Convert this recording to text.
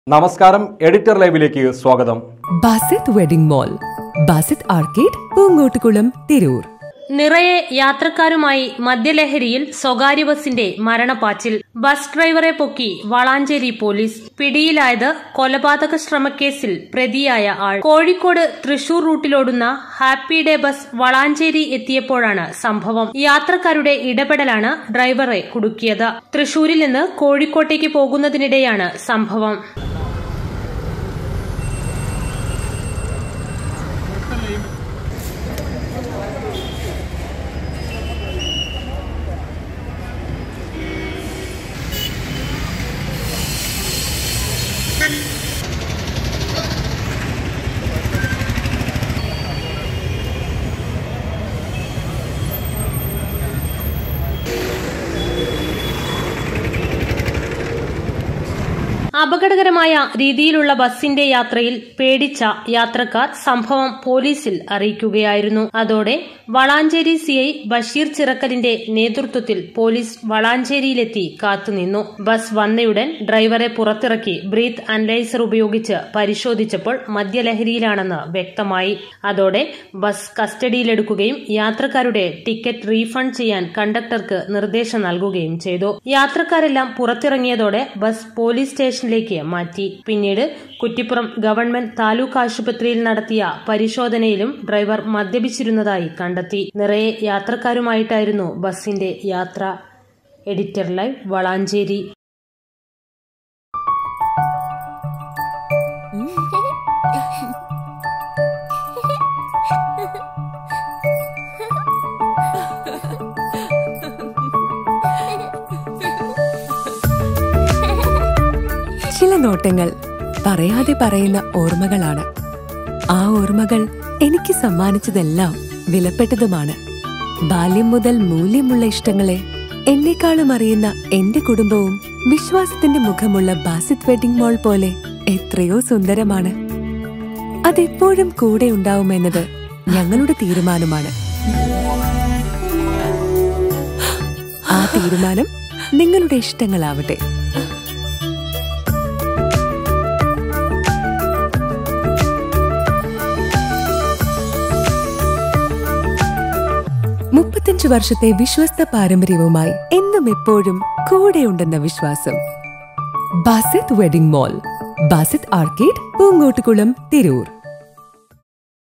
നമസ്കാരം എഡിറ്റർ ലൈവിലേക്ക് സ്വാഗതം Basith wedding mall Basith arcade Poongottukulam Tirur നിറയെ യാത്രക്കാരുമായി മദ്യലഹരിയിൽ സ്വകാര്യ ബസിന്റെ മരണപ്പാച്ചിൽ ബസ് ഡ്രൈവറെ പൊക്കി വളാഞ്ചേരി പോലീസ് പിടിയിലായത് കൊലപാതക ശ്രമക്കേസിൽ പ്രതിയായ ആൾ കോഴിക്കോട് തൃശൂർ റൂട്ടിലോടുന്ന ഹാപ്പി ഡേ ബസ് വളാഞ്ചേരി എത്തിയപ്പോഴാണ് സംഭവം യാത്രക്കാരുടെ ഇടപെടലാണ് ഡ്രൈവറെ കുടുക്കിയത് തൃശൂരിൽ നിന്ന് കോഴിക്കോട്ടേക്ക് പോകുന്നതിനിടെയാണ് സംഭവം അപകടകരമായ രീതിയിലുള്ള ബസിന്റെ യാത്രയിൽ പേടിച്ച യാത്രക്കാർ സംഭവം പോലീസിൽ അറിയിക്കുകയായിരുന്നു അതോടെ വളാഞ്ചേരി സിഐ ബഷീർ ചിറക്കലിന്റെ നേതൃത്വത്തിൽ പോലീസ് വളാഞ്ചേരിയിലെത്തി കാത്തുനിന്നു ബസ് വന്നയുടൻ ഡ്രൈവറെ പുറത്തിറക്കി ബ്രീത്ത് അനലൈസർ ഉപയോഗിച്ച് പരിശോധിച്ചപ്പോൾ മദ്യലഹരിയിലാണെന്ന് വ്യക്തമായി അതോടെ ബസ് കസ്റ്റഡിയിലെടുക്കുകയും യാത്രക്കാരുടെ ടിക്കറ്റ് റീഫണ്ട് ചെയ്യാൻ കണ്ടക്ടർക്ക് നിർദ്ദേശം നൽകുകയും ചെയ്തു യാത്രക്കാരെല്ലാം പുറത്തിറങ്ങിയതോടെ ബസ് പോലീസ് സ്റ്റേഷനിലേക്ക് മാറ്റി പിന്നീട് കുറ്റിപ്പുറം ഗവൺമെന്റ് താലൂക്ക് ആശുപത്രിയിൽ നടത്തിയ പരിശോധനയിലും ഡ്രൈവർ മദ്യപിച്ചിരുന്നതായി കണ്ടെത്തി നിറയെ യാത്രക്കാരുമായിട്ടായിരുന്നു ബസിന്റെ യാത്ര എഡിറ്റർ ലൈവ് വളാഞ്ചേരി ചില നോട്ടങ്ങൾ പറയാതെ പറയുന്ന ഓർമ്മകളാണ് ആ ഓർമ്മകൾ എനിക്ക് സമ്മാനിച്ചതെല്ലാം വിലപ്പെട്ടതുമാണ് ബാല്യം മുതൽ മൂല്യമുള്ള ഇഷ്ടങ്ങളെ എന്നെക്കാളും അറിയുന്ന എന്റെ കുടുംബവും വിശ്വാസത്തിന്റെ മുഖമുള്ള ബാസിത് വെഡിംഗ് മോൾ പോലെ എത്രയോ സുന്ദരമാണ് അതെപ്പോഴും കൂടെ ഉണ്ടാവുമെന്നത് ഞങ്ങളുടെ തീരുമാനമാണ് ആ തീരുമാനം നിങ്ങളുടെ ഇഷ്ടങ്ങളാവട്ടെ മുപ്പത്തഞ്ചു വർഷത്തെ വിശ്വസ്ത പാരമ്പര്യവുമായി എന്നും എപ്പോഴും കൂടെയുണ്ടെന്ന വിശ്വാസം Basith wedding mall Basith arcade Poongottukulam Tirur